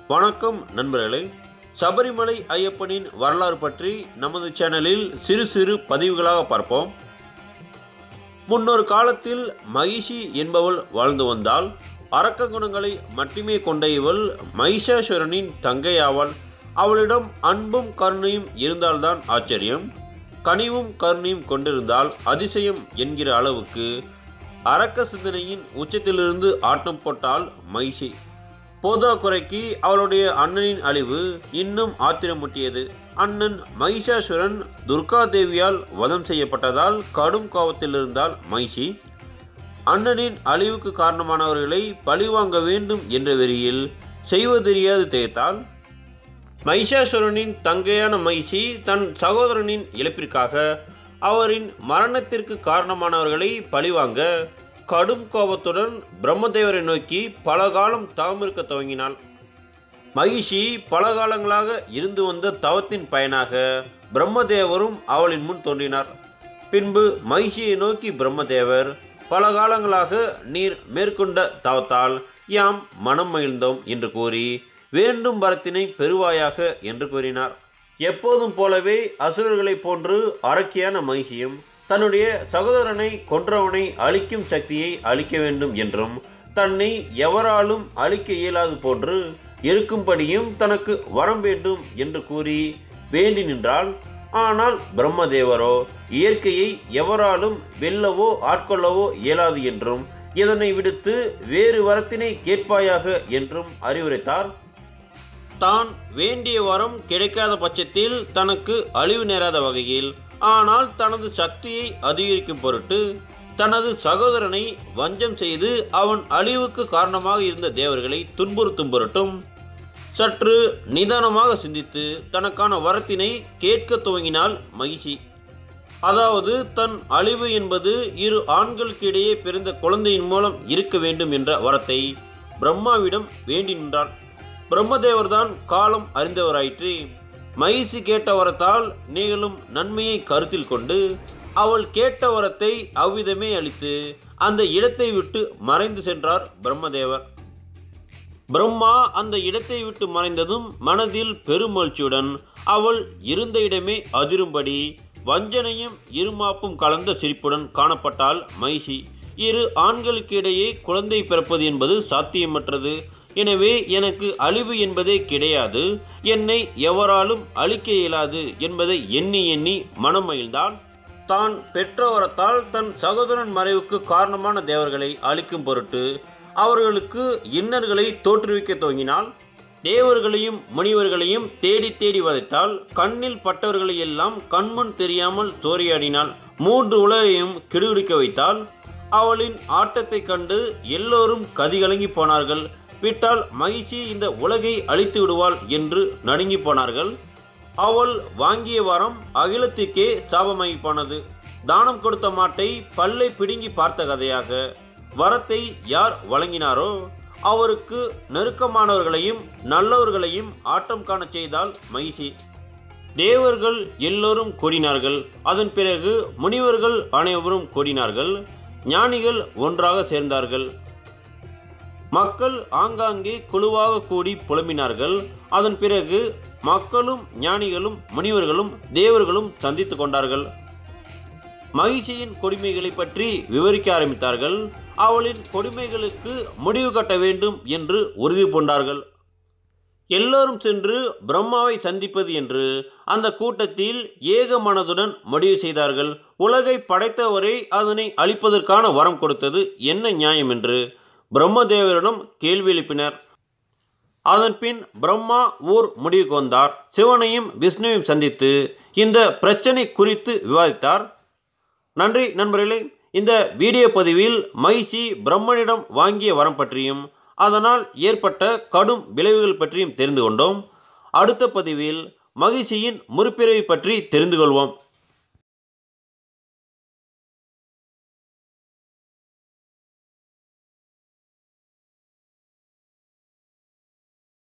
வணக்கம் நண்பர்களே சபரிமலை ஐயப்பனின் வரலாறு பற்றி நமது சேனலில் சிறு சிறு பதிவுகளாக பார்ப்போம் முன்னொரு காலத்தில் மகிஷி என்பவள் வாழ்ந்து வந்தால் அரக்க குணங்களை மட்டுமே கொண்ட இவள் மகிஷாசுரனின் தங்கையாவாள் அவளிடம் அன்பும் கருணையும் இருந்தால்தான் ஆச்சரியம் கனிவும் கருணையும் கொண்டிருந்தால் அதிசயம் என்கிற அளவுக்கு அரக்க சிந்தனையின் உச்சத்திலிருந்து ஆட்டம் போட்டால் மகிஷி போதாக்குறைக்கு அவளுடைய அண்ணனின் அழிவு இன்னும் ஆத்திரமூட்டியது அண்ணன் மகிஷாசுரன் துர்கா தேவியால் வதம் செய்யப்பட்டதால் கடும் கோபத்தில் இருந்தால் மைஷி அண்ணனின் அழிவுக்கு காரணமானவர்களை பழிவாங்க வேண்டும் என்ற வெறியில் செய்வதறியாது தேய்த்தால் மைஷாசுரனின் தங்கையான மைஷி தன் சகோதரனின் இழப்பிற்காக அவரின் மரணத்திற்கு காரணமானவர்களை பழிவாங்க கடும் கோபத்துடன் பிரம்மதேவரை நோக்கி பல காலம் தவமிருக்க துவங்கினாள் மகிஷி பல காலங்களாக இருந்து வந்த தவத்தின் பயனாக பிரம்மதேவரும் அவளின் முன் தோன்றினார் பின்பு மகிஷியை நோக்கி பிரம்மதேவர் பல காலங்களாக நீர் மேற்கொண்ட தவத்தால் யாம் மனம் மகிழ்ந்தோம் என்று கூறி வேண்டும் வரத்தினை பெறுவாயாக என்று கூறினார் எப்போதும் போலவே அசுரர்களைப் போன்று அரக்கியான மகிஷியும் தன்னுடைய சகோதரனை கொன்றவனை அழிக்கும் சக்தியை அளிக்க வேண்டும் என்றும் தன்னை எவராலும் அழிக்க இயலாது போன்று இருக்கும்படியும் தனக்கு வரம் வேண்டும் என்று கூறி வேண்டி நின்றாள் ஆனால் பிரம்மதேவரோ இயற்கையை எவராலும் வெல்லவோ ஆட்கொள்ளவோ இயலாது என்றும் இதனை விடுத்து வேறு வரத்தினை கேட்பாயாக என்றும் அறிவுரைத்தார் தான் வேண்டிய வரம் கிடைக்காத பட்சத்தில் தனக்கு அழிவு நேராத வகையில் ஆனால் தனது சக்தியை அதிகரிக்கும் பொருட்டு தனது சகோதரனை வஞ்சம் செய்து அவன் அழிவுக்கு காரணமாக இருந்த தேவர்களை துன்புறுத்தும் பொருட்டும் சற்று நிதானமாக சிந்தித்து தனக்கான வரத்தினை கேட்க துவங்கினாள் மகிஷி அதாவது தன் அழிவு என்பது இரு ஆண்களுக்கிடையே பிறந்த குழந்தையின் மூலம் இருக்க வேண்டும் என்ற வரத்தை பிரம்மாவிடம் வேண்டி நின்றாள் பிரம்மதேவர்தான் காலம் அறிந்தவராயிற்று மகிழ்ச்சி கேட்ட வரத்தால் நிகழும் நன்மையை கருத்தில் கொண்டு அவள் கேட்ட வரத்தை அவ்விதமே அளித்து அந்த இடத்தை விட்டு மறைந்து சென்றார் பிரம்மதேவர் பிரம்மா அந்த இடத்தை விட்டு மறைந்ததும் மனதில் பெருமகிழ்ச்சியுடன் அவள் இருந்த இடமே அதிரும்படி வஞ்சனையும் இருமாப்பும் கலந்த சிரிப்புடன் காணப்பட்டாள் மைஷி இரு ஆண்களுக்கிடையே குழந்தை பிறப்பது என்பது சாத்தியமற்றது எனவே எனக்கு அழிவு என்பதே கிடையாது என்னை எவராலும் அழிக்க இயலாது என்பதை எண்ணி எண்ணி மனம் மகிழ்ந்தாள் தான் பெற்றோரத்தால் தன் சகோதரன் மறைவுக்கு காரணமான தேவர்களை அழிக்கும் பொருட்டு அவர்களுக்கு இன்னர்களை தோற்றுவிக்க துவங்கினாள் தேவர்களையும் முனிவர்களையும் தேடி தேடி வதைத்தால் கண்ணில் பட்டவர்களை எல்லாம் கண்முன் தெரியாமல் சோரியாடினாள் மூன்று உலகையும் கிடுகிடுக்க வைத்தால் அவளின் ஆட்டத்தை கண்டு எல்லோரும் கதிகலங்கி போனார்கள் விட்டால் மகிழ்ச்சி இந்த உலகை அழித்து விடுவாள் என்று நடுங்கி போனார்கள் அவள் வாங்கிய வரம் அகிலத்துக்கே சாபமாகி போனது தானம் கொடுத்த மாட்டை பல்லை பிடுங்கி பார்த்த கதையாக வரத்தை யார் வழங்கினாரோ அவருக்கு நெருக்கமானவர்களையும் நல்லவர்களையும் ஆட்டம் காணச் செய்தால் மகிழ்ச்சி தேவர்கள் எல்லோரும் கூடினார்கள் அதன் பிறகு முனிவர்கள் அனைவரும் கூடினார்கள் ஞானிகள் ஒன்றாக சேர்ந்தார்கள் மக்கள் ஆங்காங்கே குழுவாக கூடி புலம்பினார்கள் அதன் பிறகு மக்களும் ஞானிகளும் முனிவர்களும் தேவர்களும் சந்தித்து கொண்டார்கள் மகிழ்ச்சியின் கொடுமைகளை பற்றி விவரிக்க ஆரம்பித்தார்கள் அவளின் கொடுமைகளுக்கு முடிவு கட்ட வேண்டும் என்று உறுதி பூண்டார்கள் எல்லோரும் சென்று பிரம்மாவை சந்திப்பது என்று அந்த கூட்டத்தில் ஏக மனதுடன் முடிவு செய்தார்கள் உலகை படைத்தவரை அதனை அழிப்பதற்கான வரம் கொடுத்தது என்ன நியாயம் என்று பிரம்மதேவரிடம் கேள்வி எழுப்பினர் அதன் பின் பிரம்மா ஊர் முடிவுக்கு வந்தார் சிவனையும் விஷ்ணுவையும் சந்தித்து இந்த பிரச்சனை குறித்து விவாதித்தார் நன்றி நண்பர்களே இந்த வீடியோ பதிவில் மகிழ்ச்சி பிரம்மனிடம் வாங்கிய வரம் பற்றியும் அதனால் ஏற்பட்ட கடும் விளைவுகள் பற்றியும் தெரிந்து கொண்டோம் அடுத்த பதிவில் மகிழ்ச்சியின் முற்பிறவி பற்றி தெரிந்து கொள்வோம்